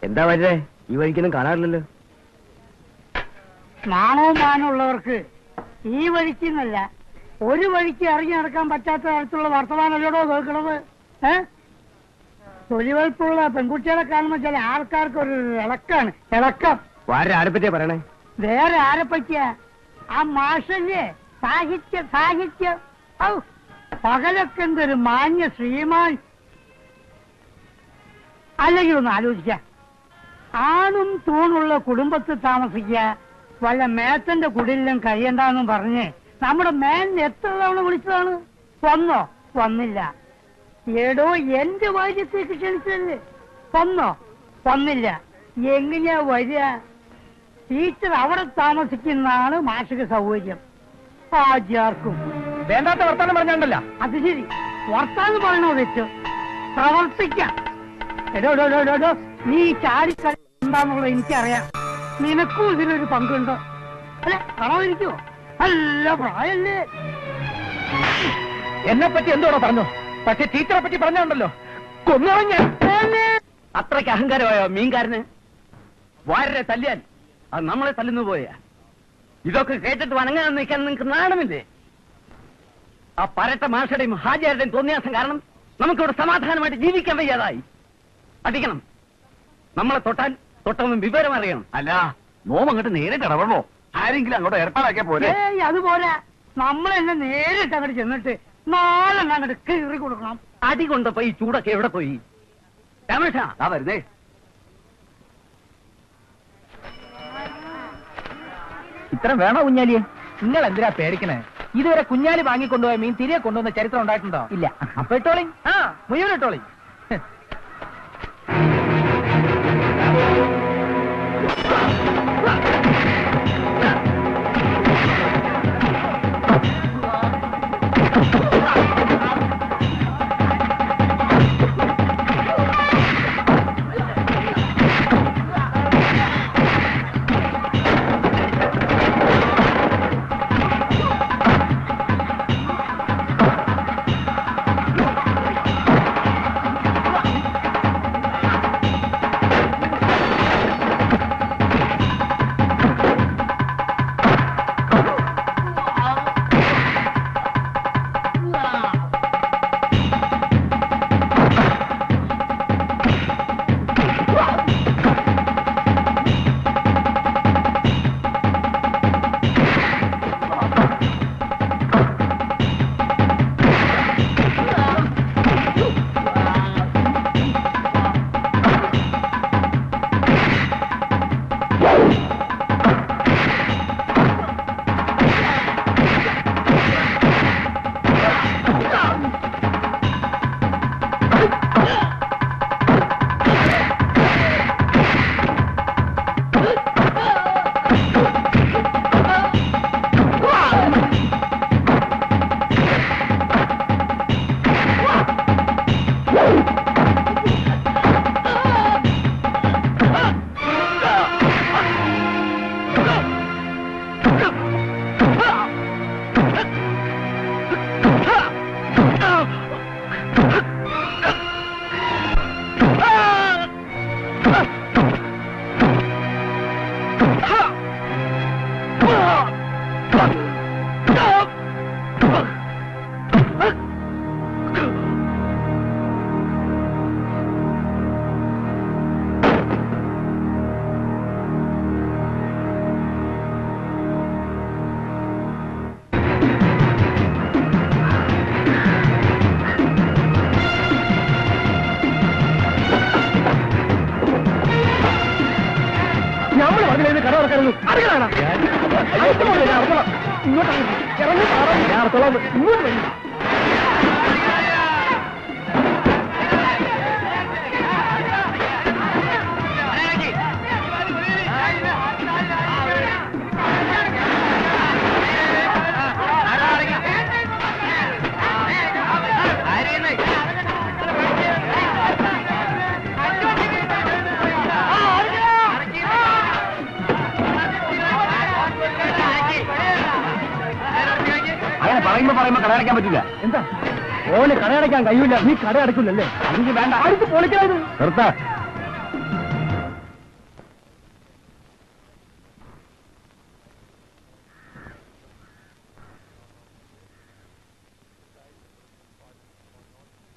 എന്താ വരേ ഈ വഴിക്കൊന്നും കാണാറില്ലല്ലോ നാണവും മാനവും ഉള്ളവർക്ക് ഈ വഴിക്ക് എന്നല്ല ഒരു വഴിക്ക് ഇറങ്ങി നടക്കാൻ പറ്റാത്ത തരത്തിലുള്ള വർത്തമാനമല്ലോടോ കേൾക്കണത് ഏ തൊലിവെൽപ്പുള്ള പെൺകുട്ടികളെ കാണുമ്പോൾ ചില ആൾക്കാർക്ക് ഒരു ഇളക്കാണ് ഇളക്കം വാര ആരെ പറ്റിയാ പറയണേ വേറെ ആരെ പറ്റിയാ ആ മാഷല്ലേ സാഹിത്യ സാഹിത്യം ഔ പകലൊക്കെ എന്തൊരു മാന്യ ശ്രീമാൻ അല്ലെങ്കിൽ ഒന്ന് ആലോചിക്ക ആണും തൂണുള്ള കുടുംബത്തിൽ താമസിക്കുക വല്ല മേത്തന്റെ കുടിലും കഴിയണ്ടെന്നും പറഞ്ഞ് നമ്മുടെ മേലിന് എത്ര തവണ വിളിച്ചതാണ് വന്നോ വന്നില്ല ഏടോ എന്റെ വാര്യത്തേക്ക് ക്ഷണിച്ചല്ലേ വന്നോ വന്നില്ല എങ്ങനെയാ വരിക ടീച്ചർ അവിടെ താമസിക്കുന്നതാണ് മാഷിക സൗകര്യം ആചാർക്കും വേണ്ടാത്ത വർത്താനം പറഞ്ഞാണ്ടല്ല അത് ശരി വർത്താനം പറയണോ വെച്ച് പ്രവർത്തിക്കാം എടോ എടോ, എടോ, എടോ, എടോ, നീ ചാടിക്കളി എന്താന്നുള്ളത് എനിക്കറിയാം നിനക്കും ഇതിലൊരു പങ്കുണ്ട് അല്ലെ കളവിരിക്കുവോ നല്ല പ്രായല്ലേ എന്നെ പറ്റി എന്തോടോ പറഞ്ഞു പക്ഷെ ടീച്ചറെ പറ്റി പറഞ്ഞുണ്ടല്ലോ കൊന്നുകളഞ്ഞ അത്രയ്ക്ക് അഹങ്കാരമായോ മീൻകാരന് വാരരെ തല്ലിയാൽ അത് നമ്മളെ തല്ലുന്നു പോയാ ഇതൊക്കെ കേട്ടിട്ട് വണങ്ങാൻ നിൽക്കാൻ നിങ്ങൾക്ക് നാണമില്ലേ ആ പരട്ട മാഷയുടെയും ഹാജിയാരുടെയും തോന്നിയാസം കാരണം നമുക്കിവിടെ സമാധാനമായിട്ട് ജീവിക്കാൻ വയ്യാതായി അടിക്കണം നമ്മളെ തൊട്ടാൽ തൊട്ടവൻ വിവരം അറിയണം അല്ല നോം അങ്ങോട്ട് നേരിട്ട് ഇടപെടണോ ആരെങ്കിലും അങ്ങോട്ട് ഏർപ്പാടാക്കിയാ പോരെ ഏയ് അതുപോലെ നമ്മളെന്നെ നേരിട്ട് അങ്ങോട്ട് ചെന്നിട്ട് നാളെ അങ്ങോട്ട് കീറി കൊടുക്കണം അടി കൊണ്ടപ്പോ ഈ ചൂടൊക്കെ എവിടെ പോയി രമേഷ ആ വരുന്നേ ഇത്ര വേണോ കുഞ്ഞാലിയെ നിങ്ങൾ എന്തിനാ പേടിക്കണേ ഇതുവരെ കുഞ്ഞാലി വാങ്ങിക്കൊണ്ടുപോയ മീൻ തിരികെ കൊണ്ടുവന്ന ചരിത്രം ഉണ്ടായിട്ടുണ്ടോ ഇല്ല അപ്പൊ ഇട്ടോളി ആ മുഴുവൻ ഇട്ടോളി നമ്മൾ പറഞ്ഞത് കട തുറക്കാനൊന്നും അറിയണ ഇങ്ങോട്ട് ഇറങ്ങി ഞാൻ അർത്തോളം ഇങ്ങോട്ട് വരും അങ്ങനെ പറയുമ്പോ പറയുമ്പോ കട അടയ്ക്കാൻ പറ്റില്ല എന്താ ഓന് കട അടയ്ക്കാൻ കഴിയില്ല നീ കട അടക്കില്ലല്ലേ എനിക്ക് വേണ്ട അടുത്ത് പൊളിക്കണത് നിർത്താ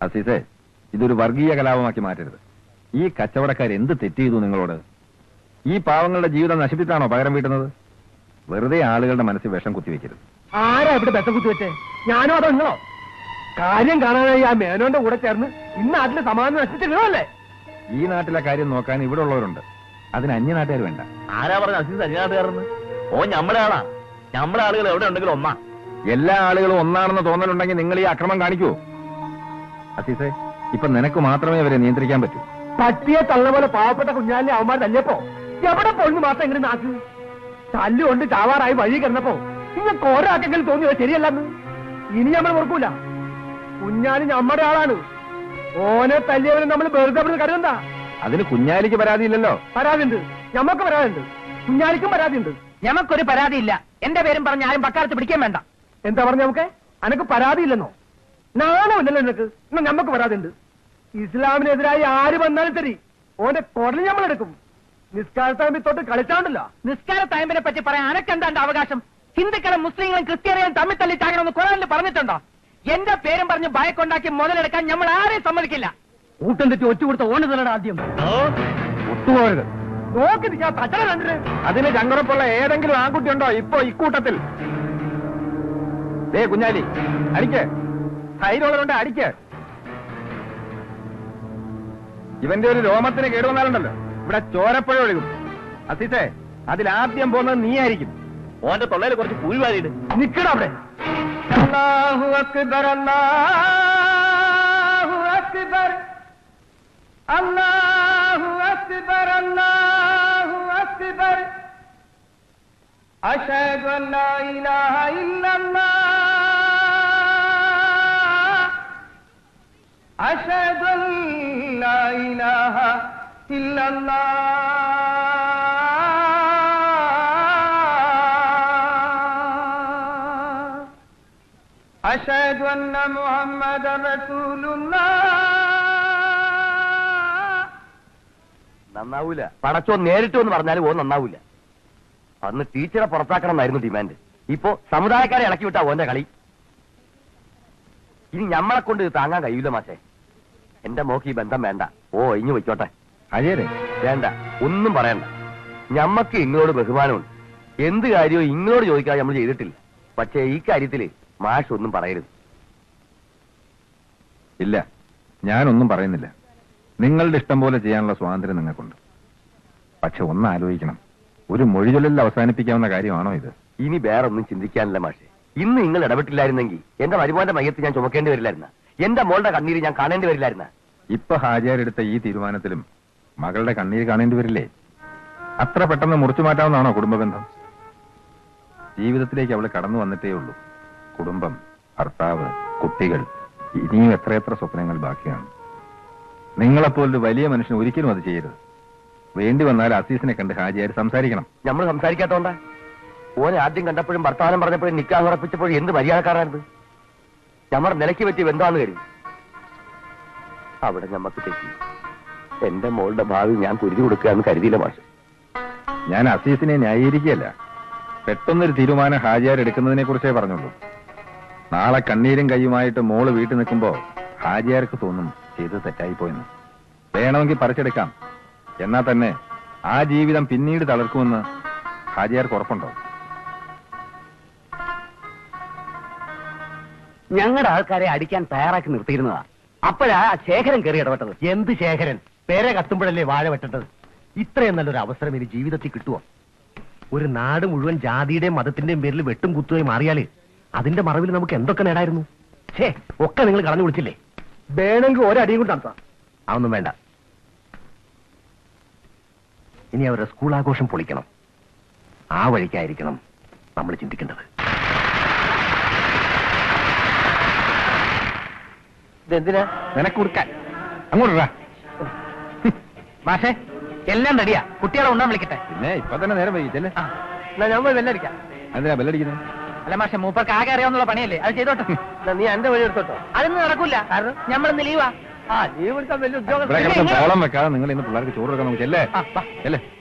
അസീസേ ഇതൊരു വർഗീയ കലാപമാക്കി മാറ്റരുത് ഈ കച്ചവടക്കാർ എന്ത് തെറ്റ് ചെയ്തു നിങ്ങളോട് ഈ പാവങ്ങളുടെ ജീവിതം നശിപ്പിച്ചാണോ പകരം വീട്ടുന്നത് വെറുതെ ആളുകളുടെ മനസ്സിൽ വിഷം കുത്തിവെക്കരുത് ആരാ ഇവിടെ ബെത്തം കുത്തിവെച്ചേ ഞാനോ അതോ നിങ്ങളോ കാര്യം കാണാനായി ആ മേനോന്റെ കൂടെ ചേർന്ന് ഇന്ന് നാട്ടില് സമാധാനം നശിച്ചിട്ടുള്ളതല്ലേ ഈ നാട്ടിലെ കാര്യം നോക്കാൻ ഇവിടെ ഉള്ളവരുണ്ട് അതിന് അന്യ നാട്ടുകാർ വേണ്ട ആരാ പറഞ്ഞ അസീസ് അഞ്ഞാട്ടുകാരെന്ന് ഓ ഞമ്മടെ ആളാ ഞമ്മടെ ആളുകൾ എവിടെ ഉണ്ടെങ്കിലും ഒന്നാ എല്ലാ ആളുകളും ഒന്നാണെന്ന് തോന്നലുണ്ടെങ്കിൽ നിങ്ങൾ ഈ അക്രമം കാണിക്കുവോ അസീസേ ഇപ്പൊ നിനക്ക് മാത്രമേ അവരെ നിയന്ത്രിക്കാൻ പറ്റൂ പട്ടിയെ തള്ള പോലെ പാവപ്പെട്ട കുഞ്ഞാലിനെ അവന്മാർ തല്ലിയപ്പോ എവിടെ പോയി മാത്രം എങ്ങനെ നാക്ക് തല്ലുകൊണ്ട് ചാവാറായി വഴി കിടന്നപ്പോ നിങ്ങൾക്ക് ഓരോക്കെങ്കിലും തോന്നിയത് ശരിയല്ലെന്ന് ഇനി നമ്മൾ ഓർക്കൂല കുഞ്ഞാലി നമ്മുടെ ആളാണ് ഓനെ തല്ലിയവനെ നമ്മൾ വെറുതെ അവിടെ കരുതണ്ട അതിന് കുഞ്ഞാലിക്ക് പരാതിയില്ലല്ലോ പരാതിയുണ്ട് ഞമ്മക്ക് പരാതിയുണ്ട് കുഞ്ഞാലിക്കും പരാതിയുണ്ട് ഞമ്മക്കൊരു പരാതിയില്ല എന്റെ പേരും പറഞ്ഞ ആരും പക്കാലത്ത് പിടിക്കാൻ വേണ്ട എന്താ പറഞ്ഞ നമുക്ക് അനക്ക് പരാതിയില്ലെന്നോ നാണമില്ലല്ലോ നിനക്ക് എന്നാ ഞമ്മക്ക് പരാതിയുണ്ട് ഇസ്ലാമിനെതിരായി ആര് വന്നാലും ശരി ഓന്റെ കുടൽ ഞമ്മളെടുക്കും നിസ്കാരത്താമ്പി തൊട്ട് കളിച്ചാണ്ടല്ലോ നിസ്കാര ടൈമിനെ പറ്റി പറയാൻ അനക്കെന്താണ്ട് അവകാശം ഹിന്ദുക്കളും മുസ്ലിങ്ങളും ക്രിസ്ത്യാനികളും തമ്മിൽ തല്ലി ചാകണമെന്ന് ഖുറാനിൽ പറഞ്ഞിട്ടുണ്ടോ എന്റെ പേരും പറഞ്ഞ് ഭയക്കൊണ്ടാക്കി മുതലെടുക്കാൻ നമ്മൾ ആരെയും സമ്മതിക്കില്ല കൂട്ടം തെറ്റി ഒറ്റ കൊടുത്ത ഓണ് തലയുടെ ആദ്യം ഒത്തുപോകരുത് നോക്കി നിൽക്കാൻ തച്ചട കണ്ടിട്ട് അതിന് ചങ്കുറപ്പുള്ള ഏതെങ്കിലും ആൺകുട്ടി ഉണ്ടോ ഇപ്പൊ ഇക്കൂട്ടത്തിൽ ദേ കുഞ്ഞാലി അടിക്ക് ധൈര്യമുള്ളവരുണ്ട് അടിക്ക് ഇവന്റെ ഒരു രോമത്തിന് കേടുവന്നാലുണ്ടല്ലോ ഇവിടെ ചോരപ്പുഴ ഒഴുകും അസീസേ അതിലാദ്യം പോകുന്നത് നീ ആയിരിക്കും ഓന്റെ തൊള്ളയിൽ കുറച്ച് പൂഴി വാരിയിട്ട് നിക്കട അവിടെ അല്ലാഹു അക്ബർ അല്ലാഹു അക്ബർ അല്ലാഹു അക്ബർ അല്ലാഹു അക്ബർ അഷ്ഹദു അൻ ലാ ഇലാഹ ഇല്ലല്ലാഹ് അഷ്ഹദു അൻ ലാ ഇലാഹ ഇല്ലല്ലാഹ് അഷ്ഹദു അന്ന മുഹമ്മദൻ റസൂലുള്ളാഹ് നന്നാവൂല പടച്ചോ നേരിട്ട് എന്ന് പറഞ്ഞാലും ഓൻ നന്നാവൂല അന്ന് ടീച്ചറെ പുറത്താക്കണം എന്നായിരുന്നു ഡിമാൻഡ് ഇപ്പോ സമുദായക്കാരെ ഇളക്കി വിട്ടാ ഓന്റെ കളി ഇനി ഞമ്മളെ കൊണ്ട് ഇത് താങ്ങാൻ കഴിയൂല മാഷേ എന്റെ മോക്ക് ഈ ബന്ധം വേണ്ട ഓ ഇഞ്ഞു വെച്ചോട്ടെ അജയരെ വേണ്ട ഒന്നും പറയണ്ട ഞമ്മക്ക് ഇങ്ങളോട് ബഹുമാനമുണ്ട് എന്ത് കാര്യവും ഇങ്ങളോട് ചോദിക്കാതെ നമ്മൾ ചെയ്തിട്ടില്ല പക്ഷേ ഈ കാര്യത്തില് മാഷ് ഒന്നും പറയരുത് ഇല്ല ഞാനൊന്നും പറയുന്നില്ല നിങ്ങളുടെ ഇഷ്ടം പോലെ ചെയ്യാനുള്ള സ്വാതന്ത്ര്യം നിങ്ങൾക്കുണ്ട് പക്ഷെ ഒന്ന് ആലോചിക്കണം ഒരു മൊഴിചൊല്ലിൽ അവസാനിപ്പിക്കാവുന്ന കാര്യമാണോ ഇത് ഇനി വേറെ ഒന്നും ചിന്തിക്കാനില്ല മാഷെ ഇന്ന് നിങ്ങൾ ഇടപെട്ടില്ലായിരുന്നെങ്കിൽ എന്റെ മരുമോന്റെ മയ്യത്ത് ഞാൻ ചുമക്കേണ്ടി വരില്ലായിരുന്ന എന്റെ മോളുടെ കണ്ണീര് ഞാൻ കാണേണ്ടി വരില്ലായിരുന്ന ഇപ്പൊ ഹാജിയാരെടുത്ത ഈ തീരുമാനത്തിലും മകളുടെ കണ്ണീര് കാണേണ്ടി വരില്ലേ അത്ര പെട്ടെന്ന് മുറിച്ചു മാറ്റാവുന്നതാണോ കുടുംബബന്ധം ജീവിതത്തിലേക്ക് അവള് കടന്നു വന്നിട്ടേ ഉള്ളൂ കുടുംബം ഭർത്താവ് കുട്ടികൾ ഇനിയും എത്രയെത്ര സ്വപ്നങ്ങൾ ബാക്കിയാണ് നിങ്ങളെപ്പോലൊരു വലിയ മനുഷ്യൻ ഒരിക്കലും അത് ചെയ്യരുത് വേണ്ടി വന്നാൽ അസീസിനെ കണ്ട് ഹാജിയാർ സംസാരിക്കണം നമ്മൾ സംസാരിക്കാത്തോണ്ടാ ഓനെ ആദ്യം കണ്ടപ്പോഴും വർത്തമാനം പറഞ്ഞപ്പോഴും നിക്കാൻ ഉറപ്പിച്ചപ്പോഴും എന്ത് മര്യാദക്കാരായിരുന്നു ഞമ്മടെ നിലയ്ക്ക് പറ്റിയ ബന്ധമാന്ന് കരുതി അവിടെ ഞമ്മക്ക് തെറ്റി എന്റെ മോളുടെ ഭാവി ഞാൻ കുരുതി കൊടുക്കുക എന്ന് കരുതിയില്ല മാഷ് ഞാൻ അസീസിനെ ന്യായീകരിക്കുകയല്ല പെട്ടെന്നൊരു തീരുമാനം ഹാജിയാർ എടുക്കുന്നതിനെ കുറിച്ചേ പറഞ്ഞുള്ളൂ നാളെ കണ്ണീരും കൈയുമായിട്ട് മോള് വീട്ടിൽ നിൽക്കുമ്പോ ഹാജിയാർക്ക് തോന്നും ചെയ്തത് തെറ്റായിപ്പോയെന്ന് വേണമെങ്കിൽ പറിച്ചെടുക്കാം എന്നാ തന്നെ ആ ജീവിതം പിന്നീട് തളർക്കുമെന്ന് ഹാജിയാർക്ക് ഉറപ്പുണ്ടോ ഞങ്ങളുടെ ആൾക്കാരെ അടിക്കാൻ തയ്യാറാക്കി നിർത്തിയിരുന്നതാ അപ്പോഴാ ശേഖരൻ കയറി ഇടപെട്ടത് എന്ത് ശേഖരൻ പേരെ കത്തുമ്പോഴല്ലേ വാഴ വെട്ടേണ്ടത് ഇത്രയും നല്ലൊരു അവസരം ഇനി ജീവിതത്തിൽ കിട്ടുമോ ഒരു നാട് മുഴുവൻ ജാതിയുടെയും മതത്തിന്റെയും പേരിൽ വെട്ടും കുത്തുകയും മാറിയാല് അതിന്റെ മറവിൽ നമുക്ക് എന്തൊക്കെ നേടായിരുന്നു ഛേ ഒക്കെ നിങ്ങൾ കളഞ്ഞു വിളിച്ചില്ലേ വേണമെങ്കിൽ ഒരടിയും കൊണ്ട് നടത്താം അതൊന്നും വേണ്ട ഇനി അവരുടെ സ്കൂൾ ആഘോഷം പൊളിക്കണം ആ വഴിക്കായിരിക്കണം നമ്മൾ ചിന്തിക്കേണ്ടത് ഇതെന്തിനാ നിനക്ക് കൊടുക്കാൻ അങ്ങോട്ട് ഇടാ. മാഷേ എല്ലാം റെഡിയാ കുട്ടികളെ ഉണ്ടാൻ വിളിക്കട്ടെ പിന്നെ ഇപ്പൊ തന്നെ നേരം വൈകിച്ചല്ലേ ആ, എന്നാ ഞാൻ പോയി ബെല്ലടിക്കാം എന്തിനാ ബെല്ലടിക്കുന്നത് അല്ല മാഷെ മൂപ്പർക്ക് ആകെ അറിയാവുന്ന പണിയല്ലേ അത് ചെയ്തോട്ടെ നീ എന്റെ വഴി എടുത്തോട്ടോ അതൊന്നും നടക്കൂല നമ്മളിന്ന് ലീവാ ആ ലീവ് എടുക്കാൻ വലിയ ഇവിടെ കിടന്ന് ബോളം വെക്കാതെ നിങ്ങൾ ഇന്ന് പിള്ളേർക്ക് ചോറ് കൊടുക്കാൻ നമുക്ക് ചെല്ലേ ആ, വാ. ചെല്ലേ